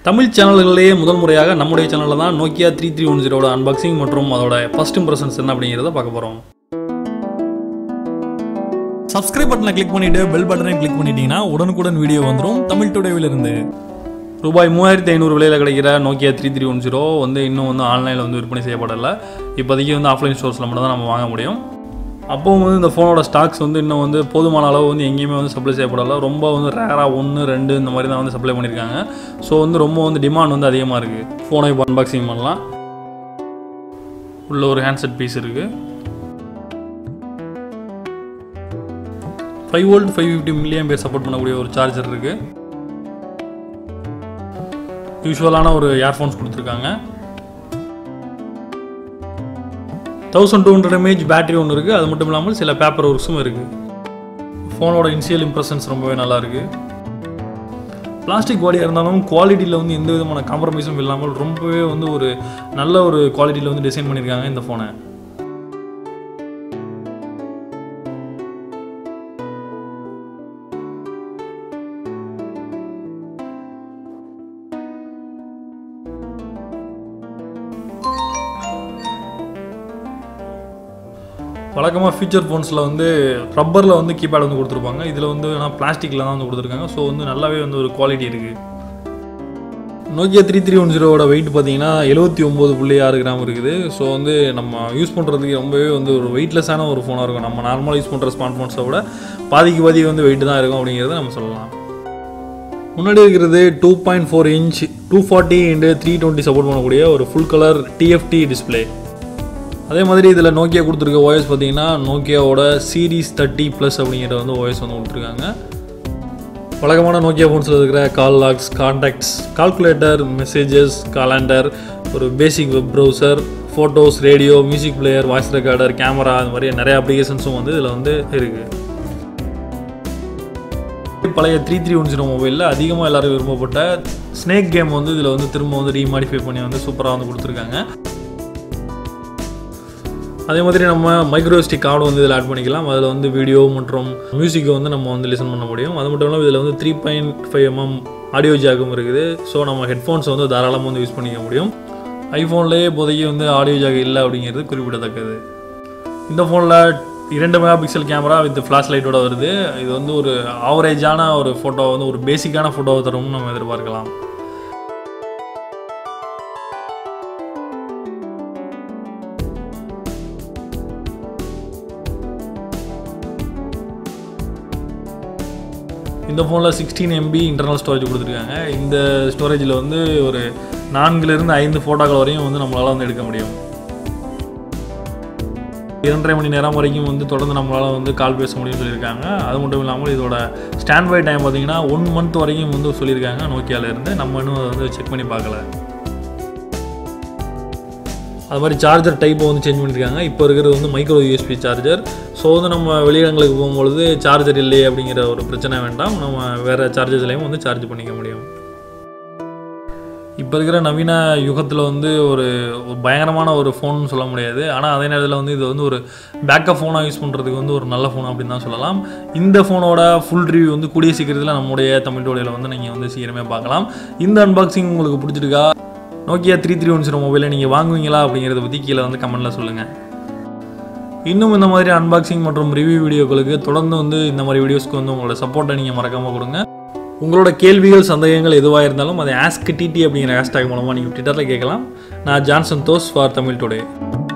தமிழ் சேனல்களிலேயே முதல் முறையாக நம்முடைய சேனலில் தான் நோக்கியா த்ரீ த்ரீ ஒன் ஜீரோட அன்பாக்சிங் மற்றும் அதோட ஃபர்ஸ்ட் இம்ப்ரெஷன்ஸ் என்ன அப்படிங்கிறத பார்க்க போகிறோம் சப்ஸ்கிரைப் பட்டனை கிளிக் பண்ணிட்டு பெல் பட்டனை கிளிக் பண்ணிட்டீங்கன்னா உடனுக்குடன் வீடியோ வந்துடும் தமிழ் டுடேவில் இருந்து ரூபாய் மூவாயிரத்தி ஐநூறு விலையில் கிடைக்கிற Nokia three three one zero வந்து இன்னும் வந்து ஆன்லைனில் வந்து விற்பனை செய்யப்படலை இப்போதைக்கு வந்து ஆஃப்லைன் ஸ்டோர்ஸில் மட்டும் தான் நம்ம வாங்க முடியும் அப்போவும் வந்து இந்த ஃபோனோட ஸ்டாக்ஸ் வந்து இன்னும் வந்து போதுமான அளவு வந்து எங்கேயுமே வந்து சப்ளை செய்யப்படலை ரொம்ப வந்து ரேராக ஒன்று ரெண்டு இந்த மாதிரி தான் வந்து சப்ளை பண்ணியிருக்காங்க ஸோ வந்து ரொம்ப வந்து டிமாண்ட் வந்து அதிகமாக இருக்குது ஃபோனை இப்போ அன்பாக்சிங் பண்ணலாம் உள்ள ஒரு ஹேண்ட்செட் பீஸ் இருக்குது five volt five fifty milliamp பேர் சப்போர்ட் பண்ணக்கூடிய ஒரு சார்ஜர் இருக்குது யூஸ்வலான ஒரு இயர்ஃபோன்ஸ் கொடுத்துருக்காங்க thousand two hundred mAh battery ஒன்று இருக்குது அது மட்டும் இல்லாமல் சில பேப்பர் ஒர்க்ஸும் இருக்குது ஃபோனோட இனிஷியல் இம்ப்ரெஷன்ஸ் ரொம்பவே நல்லா இருக்குது பிளாஸ்டிக் பாடியாக இருந்தாலும் குவாலிட்டியில் வந்து எந்த விதமான காம்ப்ரமைஸும் இல்லாமல் ரொம்பவே வந்து ஒரு நல்ல ஒரு குவாலிட்டியில் வந்து டிசைன் பண்ணியிருக்காங்க இந்த ஃபோனை வழக்கமாக ஃபீச்சர் ஃபோன்ஸில் வந்து ரப்பரில் வந்து கீபேட் வந்து கொடுத்துருப்பாங்க இதில் வந்து ஆனால் பிளாஸ்டிக்கில் தான் வந்து கொடுத்துருக்காங்க ஸோ வந்து நல்லாவே வந்து ஒரு குவாலிட்டி இருக்குது நோக்கியா த்ரீ த்ரீ ஒன் ஜீரோவோட வெயிட் பார்த்தீங்கன்னா எழுபத்தி ஒம்பது புள்ளி ஆறு கிராம் இருக்குது ஸோ வந்து நம்ம யூஸ் பண்ணுறதுக்கு ரொம்பவே வந்து ஒரு வெயிட்லெஸ்ஸான ஒரு ஃபோனாக இருக்கும் நம்ம நார்மலாக யூஸ் பண்ணுற ஸ்மார்ட் ஃபோன்ஸை விட பாதிக்கு பாதி வந்து வெயிட் தான் இருக்கும் அப்படிங்கிறத நம்ம சொல்லலாம் முன்னாடி இருக்கிறது two point four inch two forty into three twenty support பண்ணக்கூடிய ஒரு ஃபுல் கலர் டிஎஃப்டி டிஸ்பிளே அதே மாதிரி இதில் நோக்கியா கொடுத்துருக்க ஓஎஸ் பார்த்தீங்கன்னா நோக்கியாவோட சீரீஸ் தேர்ட்டி ப்ளஸ் அப்படிங்கிற வந்து ஓஎஸ் வந்து கொடுத்துருக்காங்க வழக்கமான நோக்கியா ஃபோன்ஸில் இருக்கிற call logs contacts calculator messages calendar ஒரு basic web browser photos radio music player voice recorder camera அந்த மாதிரி நிறைய அப்ளிகேஷன்ஸும் வந்து இதில் வந்து இருக்குது பழைய த்ரீ த்ரீ ஒன் ஜீரோ மொபைலில் அதிகமாக எல்லாரும் விரும்பப்பட்ட ஸ்னேக் கேம் வந்து இதில் வந்து திரும்ப வந்து ரீமாடிஃபை பண்ணி வந்து சூப்பராக வந்து கொடுத்துருக்காங்க அதே மாதிரி நம்ம மைக்ரோஸ்டிக் கார்டு வந்து இதில் ஆட் பண்ணிக்கலாம் அதில் வந்து வீடியோ மற்றும் மியூசிக்கை வந்து நம்ம வந்து லிசன் பண்ண முடியும் அது மட்டும் இல்லாமல் இதில் வந்து three point five mm audio ஜாக்கும் இருக்குது ஸோ நம்ம ஹெட்ஃபோன்ஸ் வந்து தாராளமாக வந்து யூஸ் பண்ணிக்க முடியும் ஐஃபோன்லேயே இப்போதைக்கு வந்து ஆடியோ ஜாக் இல்லை அப்படிங்கிறது குறிப்பிடத்தக்கது இந்த ஃபோனில் இரண்டு mega pixel camera with flash லைட்டோட வருது இது வந்து ஒரு ஆவரேஜான ஒரு ஃபோட்டோ வந்து ஒரு பேசிக்கான ஃபோட்டோவை தரும்னு நம்ம எதிர்பார்க்கலாம் இந்த ஃபோனில் சிக்ஸ்டீன் எம்பி இன்டர்னல் ஸ்டோரேஜ் கொடுத்துருக்காங்க இந்த ஸ்டோரேஜில் வந்து ஒரு நான்குலேருந்து ஐந்து ஃபோட்டோக்கள் வரையும் வந்து நம்மளால் வந்து எடுக்க முடியும் இரண்டரை மணி நேரம் வரைக்கும் வந்து தொடர்ந்து நம்மளால் வந்து கால் பேச முடியும்னு சொல்லியிருக்காங்க அது மட்டும் இல்லாமல் இதோட ஸ்டாண்ட் பை டைம் பார்த்தீங்கன்னா ஒன் மந்த் வரைக்கும் வந்து சொல்லியிருக்காங்க நோக்கியாவிலேருந்து நம்ம இன்னும் அதை வந்து செக் பண்ணி பார்க்கல அது மாதிரி சார்ஜர் டைப்பை வந்து சேஞ்ச் பண்ணியிருக்காங்க இப்போ இருக்கிறது வந்து மைக்ரோ யூஎஸ்பி சார்ஜர் ஸோ வந்து நம்ம வெளியிடங்களுக்கு போகும்பொழுது சார்ஜர் இல்லையே அப்படிங்கிற ஒரு பிரச்சனை வேண்டாம் நம்ம வேறு சார்ஜர்ஸ்லையும் வந்து சார்ஜ் பண்ணிக்க முடியும் இப்போ இருக்கிற நவீன யுகத்தில் வந்து ஒரு ஒரு பயங்கரமான ஒரு ஃபோன் சொல்ல முடியாது ஆனால் அதே நேரத்தில் வந்து இது வந்து ஒரு பேக்கப் ஃபோனாக யூஸ் பண்ணுறதுக்கு வந்து ஒரு நல்ல ஃபோன் அப்படின்னு தான் சொல்லலாம் இந்த ஃபோனோட ஃபுல் ரிவ்யூ வந்து கூடிய சீக்கிரத்தில் நம்முடைய தமிழ் டோலையில் வந்து நீங்கள் வந்து சீக்கிரமே பார்க்கலாம் இந்த அன்பாக்சிங் உங்களுக்கு பிடிச்சிருக்கா Nokia three three one zero மொபைலை நீங்கள் வாங்குவீங்களா அப்படிங்கிறத பற்றி கீழே வந்து கமெண்ட்டில் சொல்லுங்கள் இன்னும் இந்த மாதிரி அன்பாக்சிங் மற்றும் ரிவ்யூ வீடியோக்களுக்கு தொடர்ந்து வந்து இந்த மாதிரி வீடியோஸ்க்கு வந்து உங்களோட சப்போர்ட்டை நீங்கள் மறக்காமல் கொடுங்க உங்களோட கேள்விகள் சந்தேகங்கள் எதுவாக இருந்தாலும் அதை ஆஸ்க் டிடி அப்படிங்கிற ஹேஷ்டாக் மூலமாக நீங்கள் ட்விட்டரில் கேட்கலாம் நான் John Santhosh for Tamil today